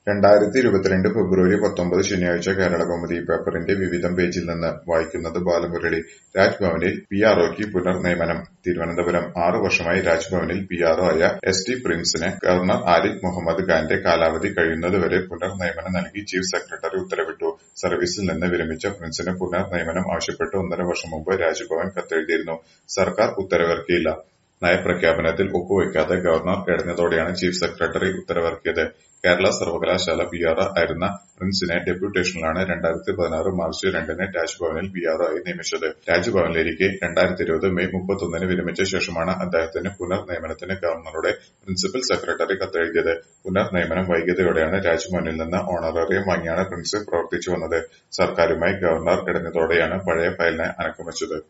രണ്ടായിരത്തി ഇരുപത്തിരണ്ട് ഫെബ്രുവരി പത്തൊമ്പത് ശനിയാഴ്ച കേരളകൗമുദി പേപ്പറിന്റെ വിവിധം പേജിൽ നിന്ന് വായിക്കുന്നത് ബാലമുരളി രാജ്ഭവനിൽ പിആർഒയ്ക്ക് പുനർനിയമനം തിരുവനന്തപുരം ആറു വർഷമായി രാജ്ഭവനിൽ പിആർഒ ആയ എസ് ടി പ്രിൻസിന് ഗവർണർ ആരിഫ് മുഹമ്മദ് ഖാന്റെ കാലാവധി കഴിയുന്നതുവരെ പുനർനിയമനം നൽകി ചീഫ് സെക്രട്ടറി ഉത്തരവിട്ടു സർവീസിൽ നിന്ന് വിരമിച്ച പ്രിൻസിന് പുനർനിയമനം ആവശ്യപ്പെട്ട് ഒന്നര വർഷം മുമ്പ് രാജ്ഭവൻ കത്തെഴുതിയിരുന്നു സർക്കാർ ഉത്തരവിറക്കിയില്ല നയപ്രഖ്യാപനത്തിൽ ഒപ്പുവെക്കാതെ ഗവർണർ ഇടഞ്ഞതോടെയാണ് ചീഫ് സെക്രട്ടറി ഉത്തരവിറക്കിയത് കേരള സർവകലാശാല പിആർഒ ആയിരുന്ന പ്രിൻസിനെ ഡെപ്യൂട്ടേഷനിലാണ് രണ്ടായിരത്തി പതിനാറ് മാർച്ച് രണ്ടിന് രാജ്ഭവനിൽ പിആർഒ ആയി നിയമിച്ചത് രാജ്ഭവനിലിരിക്കെ രണ്ടായിരത്തി ഇരുപത് മെയ് മുപ്പത്തൊന്നിന് വിരമിച്ച ശേഷമാണ് അദ്ദേഹത്തിന് പുനർനിയമനത്തിന് ഗവർണറുടെ പ്രിൻസിപ്പൽ സെക്രട്ടറി കത്തെഴുതിയത് പുനർനിയമനം വൈകിയതോടെയാണ് രാജ്ഭവനിൽ നിന്ന് ഓണറേറിയം വാങ്ങിയാണ് പ്രിൻസ് പ്രവർത്തിച്ചു വന്നത് സർക്കാരുമായി ഗവർണർ ഇടഞ്ഞതോടെയാണ് പഴയ ഫയലിന് അനക്കം വച്ചത്